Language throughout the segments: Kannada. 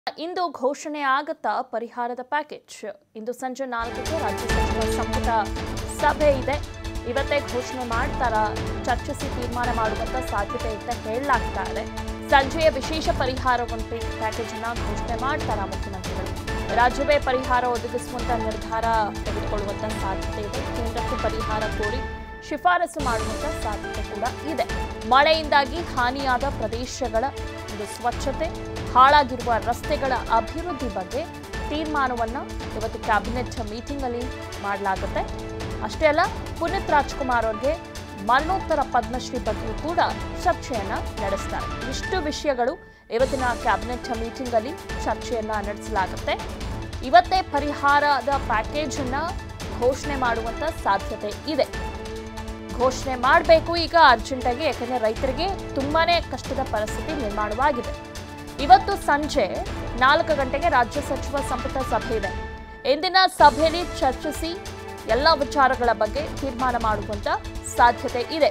ಇಂದು ಘೋಷಣೆ ಆಗತ್ತಾ ಪರಿಹಾರದ ಪ್ಯಾಕೇಜ್ ಇಂದು ಸಂಜೆ ನಾಲ್ಕಕ್ಕೆ ರಾಜ್ಯ ಸಚಿವ ಸಂಪುಟ ಸಭೆ ಇದೆ ಇವತ್ತೇ ಘೋಷಣೆ ಮಾಡ್ತಾರ ಚರ್ಚಿಸಿ ತೀರ್ಮಾನ ಮಾಡುವಂತ ಸಾಧ್ಯತೆ ಅಂತ ಹೇಳಲಾಗ್ತಾ ಇದೆ ಸಂಜೆಯ ವಿಶೇಷ ಪರಿಹಾರ ಒಂದು ಪ್ಯಾಕೇಜ್ ಅನ್ನ ಘೋಷಣೆ ಮಾಡ್ತಾರ ಮುಖ್ಯಮಂತ್ರಿಗಳು ರಾಜ್ಯವೇ ಪರಿಹಾರ ಒದಗಿಸುವಂತ ನಿರ್ಧಾರ ತೆಗೆದುಕೊಳ್ಳುವಂತ ಸಾಧ್ಯತೆ ಇದೆ ಕೇಂದ್ರಕ್ಕೂ ಪರಿಹಾರ ಕೋರಿ ಶಿಫಾರಸು ಮಾಡುವಂತ ಸಾಧ್ಯತೆ ಕೂಡ ಇದೆ ಮಳೆಯಿಂದಾಗಿ ಹಾನಿಯಾದ ಪ್ರದೇಶಗಳ ಒಂದು ಸ್ವಚ್ಛತೆ ಹಾಳಾಗಿರುವ ರಸ್ತೆಗಳ ಅಭಿವೃದ್ಧಿ ಬಗ್ಗೆ ತೀರ್ಮಾನವನ್ನ ಇವತ್ತು ಕ್ಯಾಬಿನೆಟ್ ಮೀಟಿಂಗ್ ಅಲ್ಲಿ ಮಾಡಲಾಗುತ್ತೆ ಅಷ್ಟೇ ಅಲ್ಲ ಪುನೀತ್ ರಾಜ್ಕುಮಾರ್ ಅವ್ರಿಗೆ ಮರಣೋತ್ತರ ಪದ್ಮಶ್ರೀ ಬಗ್ಗೆಯೂ ಕೂಡ ಚರ್ಚೆಯನ್ನ ನಡೆಸ್ತಾರೆ ಇಷ್ಟು ವಿಷಯಗಳು ಇವತ್ತಿನ ಕ್ಯಾಬಿನೆಟ್ ಮೀಟಿಂಗ್ ಅಲ್ಲಿ ಚರ್ಚೆಯನ್ನ ನಡೆಸಲಾಗುತ್ತೆ ಇವತ್ತೇ ಪರಿಹಾರದ ಪ್ಯಾಕೇಜ್ ಅನ್ನ ಘೋಷಣೆ ಮಾಡುವಂತ ಸಾಧ್ಯತೆ ಇದೆ ಘೋಷಣೆ ಮಾಡಬೇಕು ಈಗ ಅರ್ಜೆಂಟಾಗಿ ಯಾಕಂದ್ರೆ ರೈತರಿಗೆ ತುಂಬಾನೇ ಕಷ್ಟದ ಪರಿಸ್ಥಿತಿ ನಿರ್ಮಾಣವಾಗಿದೆ ಇವತ್ತು ಸಂಜೆ ನಾಲ್ಕು ಗಂಟೆಗೆ ರಾಜ್ಯ ಸಚಿವ ಸಂಪುಟ ಸಭೆ ಇದೆ ಇಂದಿನ ಸಭೆಯಲ್ಲಿ ಚರ್ಚಿಸಿ ಎಲ್ಲ ವಿಚಾರಗಳ ಬಗ್ಗೆ ತೀರ್ಮಾನ ಮಾಡುವಂತ ಸಾಧ್ಯತೆ ಇದೆ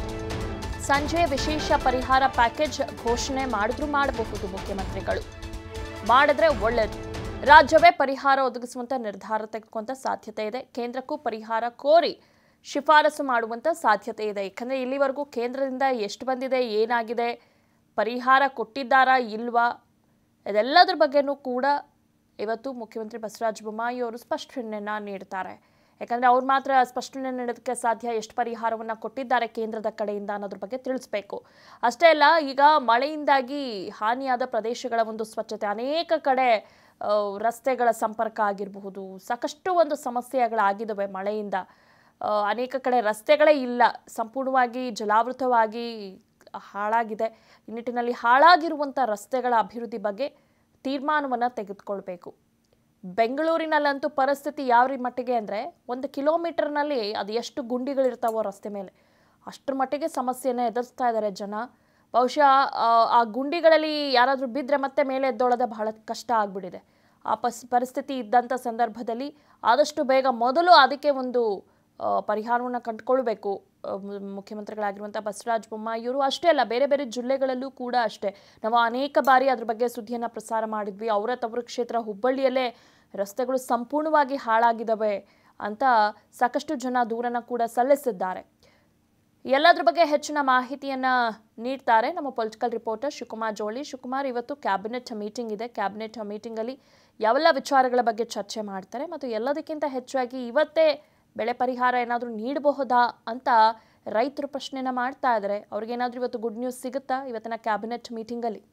ಸಂಜೆ ವಿಶೇಷ ಪರಿಹಾರ ಪ್ಯಾಕೇಜ್ ಘೋಷಣೆ ಮಾಡಿದ್ರು ಮಾಡಬಹುದು ಮುಖ್ಯಮಂತ್ರಿಗಳು ಮಾಡಿದ್ರೆ ಒಳ್ಳೆಯದು ರಾಜ್ಯವೇ ಪರಿಹಾರ ಒದಗಿಸುವಂತ ನಿರ್ಧಾರ ತೆಗೆದುಕೊಂತ ಸಾಧ್ಯತೆ ಇದೆ ಕೇಂದ್ರಕ್ಕೂ ಪರಿಹಾರ ಕೋರಿ ಶಿಫಾರಸು ಮಾಡುವಂತ ಸಾಧ್ಯತೆ ಇದೆ ಯಾಕಂದ್ರೆ ಇಲ್ಲಿವರೆಗೂ ಕೇಂದ್ರದಿಂದ ಎಷ್ಟು ಬಂದಿದೆ ಏನಾಗಿದೆ ಪರಿಹಾರ ಕೊಟ್ಟಿದ್ದಾರಾ ಇಲ್ವಾ ಇದೆಲ್ಲದ್ರ ಬಗ್ಗೆನೂ ಕೂಡ ಇವತ್ತು ಮುಖ್ಯಮಂತ್ರಿ ಬಸವರಾಜ ಬೊಮ್ಮಾಯಿ ಅವರು ಸ್ಪಷ್ಟನೆಯನ್ನ ನೀಡ್ತಾರೆ ಯಾಕಂದ್ರೆ ಅವ್ರು ಮಾತ್ರ ಸ್ಪಷ್ಟನೆ ನೀಡೋದಕ್ಕೆ ಸಾಧ್ಯ ಎಷ್ಟು ಪರಿಹಾರವನ್ನ ಕೊಟ್ಟಿದ್ದಾರೆ ಕೇಂದ್ರದ ಕಡೆಯಿಂದ ಅನ್ನೋದ್ರ ಬಗ್ಗೆ ತಿಳಿಸ್ಬೇಕು ಅಷ್ಟೇ ಅಲ್ಲ ಈಗ ಮಳೆಯಿಂದಾಗಿ ಹಾನಿಯಾದ ಪ್ರದೇಶಗಳ ಒಂದು ಸ್ವಚ್ಛತೆ ಅನೇಕ ಕಡೆ ಆ, ರಸ್ತೆಗಳ ಸಂಪರ್ಕ ಆಗಿರಬಹುದು ಸಾಕಷ್ಟು ಒಂದು ಸಮಸ್ಯೆಗಳಾಗಿದ್ದಾವೆ ಮಳೆಯಿಂದ ಆ, ಅನೇಕ ಕಡೆ ರಸ್ತೆಗಳೇ ಇಲ್ಲ ಸಂಪೂರ್ಣವಾಗಿ ಜಲಾವೃತವಾಗಿ ಹಾಳಾಗಿದೆ ಈ ನಿಟ್ಟಿನಲ್ಲಿ ಹಾಳಾಗಿರುವಂಥ ರಸ್ತೆಗಳ ಅಭಿವೃದ್ಧಿ ಬಗ್ಗೆ ತೀರ್ಮಾನವನ್ನು ತೆಗೆದುಕೊಳ್ಬೇಕು ಬೆಂಗಳೂರಿನಲ್ಲಂತೂ ಪರಿಸ್ಥಿತಿ ಯಾವ ರೀ ಮಟ್ಟಿಗೆ ಅಂದರೆ ಒಂದು ಕಿಲೋಮೀಟರ್ನಲ್ಲಿ ಅದು ಎಷ್ಟು ಗುಂಡಿಗಳಿರ್ತಾವೋ ರಸ್ತೆ ಮೇಲೆ ಅಷ್ಟರ ಮಟ್ಟಿಗೆ ಸಮಸ್ಯೆನ ಎದುರಿಸ್ತಾ ಇದ್ದಾರೆ ಜನ ಬಹುಶಃ ಆ, ಆ ಗುಂಡಿಗಳಲ್ಲಿ ಯಾರಾದರೂ ಬಿದ್ದರೆ ಮತ್ತೆ ಮೇಲೆ ಎದ್ದೊಳದೆ ಬಹಳ ಕಷ್ಟ ಆಗ್ಬಿಟ್ಟಿದೆ ಆ ಪಸ್ ಪರಿಸ್ಥಿತಿ ಇದ್ದಂಥ ಸಂದರ್ಭದಲ್ಲಿ ಆದಷ್ಟು ಬೇಗ ಮೊದಲು ಅದಕ್ಕೆ ಒಂದು ಆ, ಪರಿಹಾರವನ್ನು ಕಂಡುಕೊಳ್ಬೇಕು ಆ, ಮು- ಮುಖ್ಯಮಂತ್ರಿಗಳಾಗಿರುವಂಥ ಬಸವರಾಜ ಬೊಮ್ಮಾಯಿಯವರು ಅಷ್ಟೇ ಅಲ್ಲ ಬೇರೆ ಬೇರೆ ಜಿಲ್ಲೆಗಳಲ್ಲೂ ಕೂಡ ಅಷ್ಟೇ ನಾವು ಅನೇಕ ಬಾರಿ ಅದ್ರ ಬಗ್ಗೆ ಸುದ್ದಿಯನ್ನು ಪ್ರಸಾರ ಮಾಡಿದ್ವಿ ಅವರ ತವರು ಕ್ಷೇತ್ರ ಹುಬ್ಬಳ್ಳಿಯಲ್ಲೇ ರಸ್ತೆಗಳು ಸಂಪೂರ್ಣವಾಗಿ ಹಾಳಾಗಿದ್ದಾವೆ ಅಂತ ಸಾಕಷ್ಟು ಜನ ದೂರನ್ನ ಕೂಡ ಸಲ್ಲಿಸಿದ್ದಾರೆ ಎಲ್ಲದ್ರ ಬಗ್ಗೆ ಹೆಚ್ಚಿನ ಮಾಹಿತಿಯನ್ನ ನೀಡ್ತಾರೆ ನಮ್ಮ ಪೊಲಿಟಿಕಲ್ ರಿಪೋರ್ಟರ್ ಶಿವಕುಮಾರ್ ಜೋಳಿ ಶಿವಕುಮಾರ್ ಇವತ್ತು ಕ್ಯಾಬಿನೆಟ್ ಮೀಟಿಂಗ್ ಇದೆ ಕ್ಯಾಬಿನೆಟ್ ಮೀಟಿಂಗ್ ಅಲ್ಲಿ ಯಾವೆಲ್ಲ ವಿಚಾರಗಳ ಬಗ್ಗೆ ಚರ್ಚೆ ಮಾಡ್ತಾರೆ ಮತ್ತು ಎಲ್ಲದಕ್ಕಿಂತ ಹೆಚ್ಚಾಗಿ ಇವತ್ತೇ ಬೆಳೆ ಪರಿಹಾರ ಏನಾದರೂ ನೀಡಬಹುದಾ ಅಂತ ರೈತರು ಪ್ರಶ್ನೆನ ಮಾಡ್ತಾ ಇದ್ದಾರೆ ಅವ್ರಿಗೇನಾದ್ರೂ ಇವತ್ತು ಗುಡ್ ನ್ಯೂಸ್ ಸಿಗುತ್ತಾ ಇವತ್ತಿನ ಕ್ಯಾಬಿನೆಟ್ ಮೀಟಿಂಗ್ ಅಲ್ಲಿ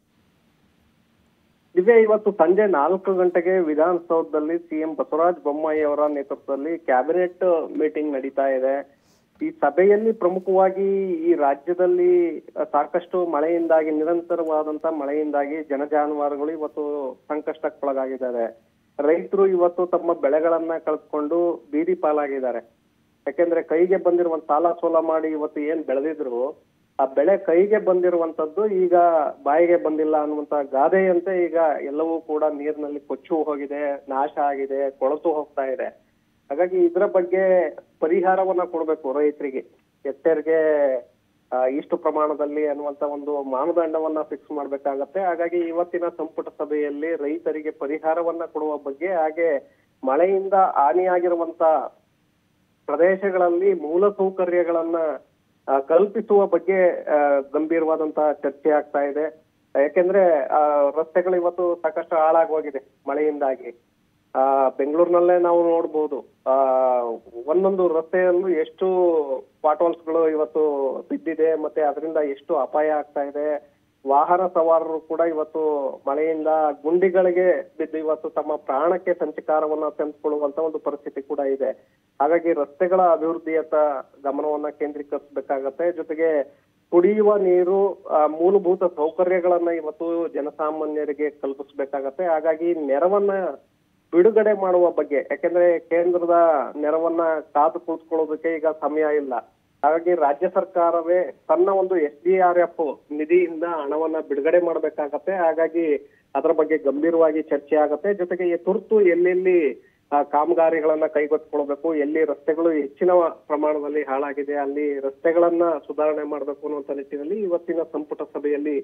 ದಿವ್ಯ ಇವತ್ತು ಸಂಜೆ ನಾಲ್ಕು ಗಂಟೆಗೆ ವಿಧಾನಸೌಧದಲ್ಲಿ ಸಿಎಂ ಬಸವರಾಜ ಬೊಮ್ಮಾಯಿ ಅವರ ನೇತೃತ್ವದಲ್ಲಿ ಕ್ಯಾಬಿನೆಟ್ ಮೀಟಿಂಗ್ ನಡೀತಾ ಇದೆ ಈ ಸಭೆಯಲ್ಲಿ ಪ್ರಮುಖವಾಗಿ ಈ ರಾಜ್ಯದಲ್ಲಿ ಸಾಕಷ್ಟು ಮಳೆಯಿಂದಾಗಿ ನಿರಂತರವಾದಂತ ಮಳೆಯಿಂದಾಗಿ ಜನಜಾನುವಾರುಗಳು ಇವತ್ತು ಸಂಕಷ್ಟಕ್ಕೊಳಗಾಗಿದ್ದಾರೆ ರೈತರು ಇವತ್ತು ತಮ್ಮ ಬೆಳೆಗಳನ್ನ ಕಳೆದುಕೊಂಡು ಬೀದಿ ಪಾಲಾಗಿದ್ದಾರೆ ಯಾಕೆಂದ್ರೆ ಕೈಗೆ ಬಂದಿರುವಂತ ಸಾಲ ಸೋಲ ಮಾಡಿ ಇವತ್ತು ಏನ್ ಬೆಳೆದಿದ್ರು ಆ ಬೆಳೆ ಕೈಗೆ ಬಂದಿರುವಂತದ್ದು ಈಗ ಬಾಯಿಗೆ ಬಂದಿಲ್ಲ ಅನ್ನುವಂತ ಗಾದೆಯಂತೆ ಈಗ ಎಲ್ಲವೂ ಕೂಡ ನೀರಿನಲ್ಲಿ ಕೊಚ್ಚು ಹೋಗಿದೆ ನಾಶ ಆಗಿದೆ ಕೊಳತು ಹೋಗ್ತಾ ಇದೆ ಹಾಗಾಗಿ ಇದರ ಬಗ್ಗೆ ಪರಿಹಾರವನ್ನ ಕೊಡ್ಬೇಕು ರೈತರಿಗೆ ಹೆಕ್ಟೇರ್ಗೆ ಆ, ಇಷ್ಟು ಪ್ರಮಾಣದಲ್ಲಿ ಅನ್ನುವಂತ ಒಂದು ಮಾನದಂಡವನ್ನ ಫಿಕ್ಸ್ ಮಾಡ್ಬೇಕಾಗತ್ತೆ ಹಾಗಾಗಿ ಇವತ್ತಿನ ಸಂಪುಟ ಸಭೆಯಲ್ಲಿ ರೈತರಿಗೆ ಪರಿಹಾರವನ್ನ ಕೊಡುವ ಬಗ್ಗೆ ಹಾಗೆ ಮಳೆಯಿಂದ ಹಾನಿಯಾಗಿರುವಂತ ಪ್ರದೇಶಗಳಲ್ಲಿ ಮೂಲ ಸೌಕರ್ಯಗಳನ್ನ ಆ, ಕಲ್ಪಿಸುವ ಬಗ್ಗೆ ಆ, ಗಂಭೀರವಾದಂತಹ ಚರ್ಚೆ ಆಗ್ತಾ ಇದೆ ಯಾಕೆಂದ್ರೆ ಆ ರಸ್ತೆಗಳು ಇವತ್ತು ಸಾಕಷ್ಟು ಹಾಳಾಗೋಗಿದೆ ಮಳೆಯಿಂದಾಗಿ ಆ ಬೆಂಗಳೂರಿನಲ್ಲೇ ನಾವು ನೋಡ್ಬೋದು ಆ ಒಂದೊಂದು ರಸ್ತೆಯಲ್ಲೂ ಎಷ್ಟು ಪಾಟ್ವಾಲ್ಸ್ ಗಳು ಇವತ್ತು ಬಿದ್ದಿದೆ ಮತ್ತೆ ಅದರಿಂದ ಎಷ್ಟು ಅಪಾಯ ಆಗ್ತಾ ಇದೆ ವಾಹನ ಸವಾರರು ಕೂಡ ಇವತ್ತು ಮಳೆಯಿಂದ ಗುಂಡಿಗಳಿಗೆ ಬಿದ್ದು ಇವತ್ತು ತಮ್ಮ ಪ್ರಾಣಕ್ಕೆ ಸಂಚಕಾರವನ್ನ ತೆಗೆದುಕೊಳ್ಳುವಂತ ಒಂದು ಪರಿಸ್ಥಿತಿ ಕೂಡ ಇದೆ ಹಾಗಾಗಿ ರಸ್ತೆಗಳ ಅಭಿವೃದ್ಧಿಯತ್ತ ಗಮನವನ್ನ ಕೇಂದ್ರೀಕರಿಸಬೇಕಾಗತ್ತೆ ಜೊತೆಗೆ ಕುಡಿಯುವ ನೀರು ಆ, ಮೂಲಭೂತ ಸೌಕರ್ಯಗಳನ್ನ ಇವತ್ತು ಜನಸಾಮಾನ್ಯರಿಗೆ ಕಲ್ಪಿಸಬೇಕಾಗತ್ತೆ ಹಾಗಾಗಿ ನೆರವನ್ನ ಬಿಡುಗಡೆ ಮಾಡುವ ಬಗ್ಗೆ ಯಾಕೆಂದ್ರೆ ಕೇಂದ್ರದ ನೆರವನ್ನ ಕಾದು ಕುಳಿತುಕೊಳ್ಳೋದಕ್ಕೆ ಈಗ ಸಮಯ ಇಲ್ಲ ಹಾಗಾಗಿ ರಾಜ್ಯ ಸರ್ಕಾರವೇ ತನ್ನ ಒಂದು ಎಸ್ ಡಿ ಆರ್ ಎಫ್ ನಿಧಿಯಿಂದ ಹಣವನ್ನ ಬಿಡುಗಡೆ ಮಾಡಬೇಕಾಗತ್ತೆ ಹಾಗಾಗಿ ಅದರ ಬಗ್ಗೆ ಗಂಭೀರವಾಗಿ ಚರ್ಚೆ ಆಗತ್ತೆ ಜೊತೆಗೆ ಈ ತುರ್ತು ಎಲ್ಲೆಲ್ಲಿ ಆ, ಕಾಮಗಾರಿಗಳನ್ನ ಕೈಗೆತ್ತಿಕೊಳ್ಬೇಕು ಎಲ್ಲಿ ರಸ್ತೆಗಳು ಹೆಚ್ಚಿನ ಪ್ರಮಾಣದಲ್ಲಿ ಹಾಳಾಗಿದೆ ಅಲ್ಲಿ ರಸ್ತೆಗಳನ್ನ ಸುಧಾರಣೆ ಮಾಡಬೇಕು ಅನ್ನುವಂತ ನಿಟ್ಟಿನಲ್ಲಿ ಇವತ್ತಿನ ಸಂಪುಟ ಸಭೆಯಲ್ಲಿ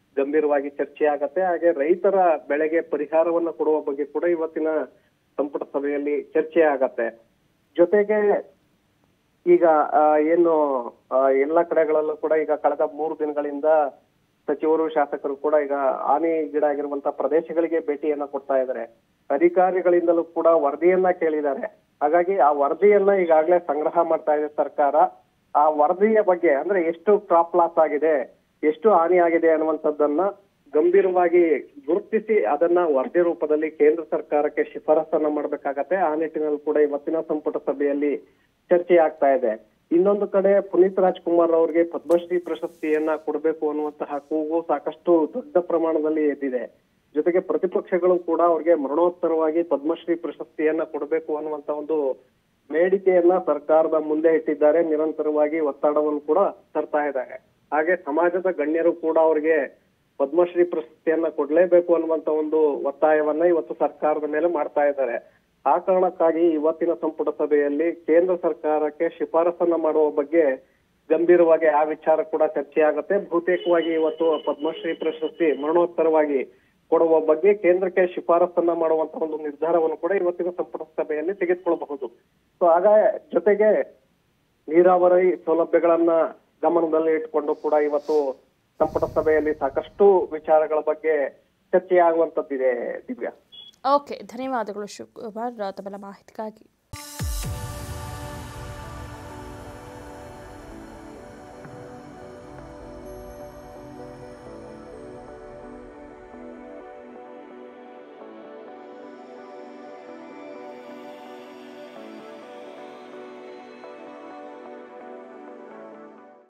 ಗಂಭೀರವಾಗಿ ಚರ್ಚೆ ಆಗತ್ತೆ ಹಾಗೆ ರೈತರ ಬೆಳೆಗೆ ಪರಿಹಾರವನ್ನ ಕೊಡುವ ಬಗ್ಗೆ ಕೂಡ ಇವತ್ತಿನ ಸಂಪುಟ ಸಭೆಯಲ್ಲಿ ಚರ್ಚೆ ಆಗತ್ತೆ ಜೊತೆಗೆ ಈಗ ಆ, ಏನು ಆ, ಎಲ್ಲ ಕಡೆಗಳಲ್ಲೂ ಕೂಡ ಈಗ ಕಳೆದ ಮೂರು ದಿನಗಳಿಂದ ಸಚಿವರು ಶಾಸಕರು ಕೂಡ ಈಗ ಹಾನಿಗೀಡಾಗಿರುವಂತ ಪ್ರದೇಶಗಳಿಗೆ ಭೇಟಿಯನ್ನ ಕೊಡ್ತಾ ಇದ್ದಾರೆ ಅಧಿಕಾರಿಗಳಿಂದಲೂ ಕೂಡ ವರದಿಯನ್ನ ಕೇಳಿದ್ದಾರೆ ಹಾಗಾಗಿ ಆ ವರದಿಯನ್ನ ಈಗಾಗಲೇ ಸಂಗ್ರಹ ಮಾಡ್ತಾ ಇದೆ ಸರ್ಕಾರ ಆ ವರದಿಯ ಬಗ್ಗೆ ಅಂದ್ರೆ ಎಷ್ಟು ಕ್ರಾಪ್ ಲಾಸ್ ಆಗಿದೆ ಎಷ್ಟು ಹಾನಿ ಆಗಿದೆ ಅನ್ನುವಂಥದ್ದನ್ನ ಗಂಭೀರವಾಗಿ ಗುರುತಿಸಿ ಅದನ್ನ ವರದಿ ರೂಪದಲ್ಲಿ ಕೇಂದ್ರ ಸರ್ಕಾರಕ್ಕೆ ಶಿಫಾರಸನ್ನ ಮಾಡ್ಬೇಕಾಗತ್ತೆ ಆ ನಿಟ್ಟಿನಲ್ಲಿ ಕೂಡ ಇವತ್ತಿನ ಸಂಪುಟ ಸಭೆಯಲ್ಲಿ ಚರ್ಚೆ ಆಗ್ತಾ ಇದೆ ಇನ್ನೊಂದು ಕಡೆ ಪುನೀತ್ ರಾಜ್ಕುಮಾರ್ ಅವರಿಗೆ ಪದ್ಮಶ್ರೀ ಪ್ರಶಸ್ತಿಯನ್ನ ಕೊಡಬೇಕು ಅನ್ನುವಂತಹ ಕೂಗು ಸಾಕಷ್ಟು ದೊಡ್ಡ ಪ್ರಮಾಣದಲ್ಲಿ ಎದ್ದಿದೆ ಜೊತೆಗೆ ಪ್ರತಿಪಕ್ಷಗಳು ಕೂಡ ಅವ್ರಿಗೆ ಮರಣೋತ್ತರವಾಗಿ ಪದ್ಮಶ್ರೀ ಪ್ರಶಸ್ತಿಯನ್ನ ಕೊಡಬೇಕು ಅನ್ನುವಂತ ಒಂದು ಬೇಡಿಕೆಯನ್ನ ಸರ್ಕಾರದ ಮುಂದೆ ಇಟ್ಟಿದ್ದಾರೆ ನಿರಂತರವಾಗಿ ಒತ್ತಡವನ್ನು ಕೂಡ ತರ್ತಾ ಇದ್ದಾರೆ ಹಾಗೆ ಸಮಾಜದ ಗಣ್ಯರು ಕೂಡ ಅವರಿಗೆ ಪದ್ಮಶ್ರೀ ಪ್ರಶಸ್ತಿಯನ್ನ ಕೊಡ್ಲೇಬೇಕು ಅನ್ನುವಂತ ಒಂದು ಒತ್ತಾಯವನ್ನ ಇವತ್ತು ಸರ್ಕಾರದ ಮೇಲೆ ಮಾಡ್ತಾ ಇದ್ದಾರೆ ಆ ಕಾರಣಕ್ಕಾಗಿ ಇವತ್ತಿನ ಸಂಪುಟ ಸಭೆಯಲ್ಲಿ ಕೇಂದ್ರ ಸರ್ಕಾರಕ್ಕೆ ಶಿಫಾರಸನ್ನ ಮಾಡುವ ಬಗ್ಗೆ ಗಂಭೀರವಾಗಿ ಆ ವಿಚಾರ ಕೂಡ ಚರ್ಚೆ ಆಗುತ್ತೆ ಬಹುತೇಕವಾಗಿ ಇವತ್ತು ಪದ್ಮಶ್ರೀ ಪ್ರಶಸ್ತಿ ಮರಣೋತ್ತರವಾಗಿ ಕೊಡುವ ಬಗ್ಗೆ ಕೇಂದ್ರಕ್ಕೆ ಶಿಫಾರಸನ್ನ ಮಾಡುವಂತ ಒಂದು ನಿರ್ಧಾರವನ್ನು ಕೂಡ ಇವತ್ತಿನ ಸಂಪುಟ ಸಭೆಯಲ್ಲಿ ತೆಗೆದುಕೊಳ್ಳಬಹುದು ಸೊ ಆಗ ಜೊತೆಗೆ ನೀರಾವರಿ ಸೌಲಭ್ಯಗಳನ್ನ ಗಮನದಲ್ಲಿ ಇಟ್ಕೊಂಡು ಕೂಡ ಇವತ್ತು ಸಂಪುಟ ಸಭೆಯಲ್ಲಿ ಸಾಕಷ್ಟು ವಿಚಾರಗಳ ಬಗ್ಗೆ ಚರ್ಚೆ ಆಗುವಂತದ್ದಿದೆ ದಿವ್ಯಾ ಓಕೆ ಧನ್ಯವಾದಗಳು ಶಿವಕುಮಾರ್ ತಮ್ಮೆಲ್ಲ ಮಾಹಿತಿಗಾಗಿ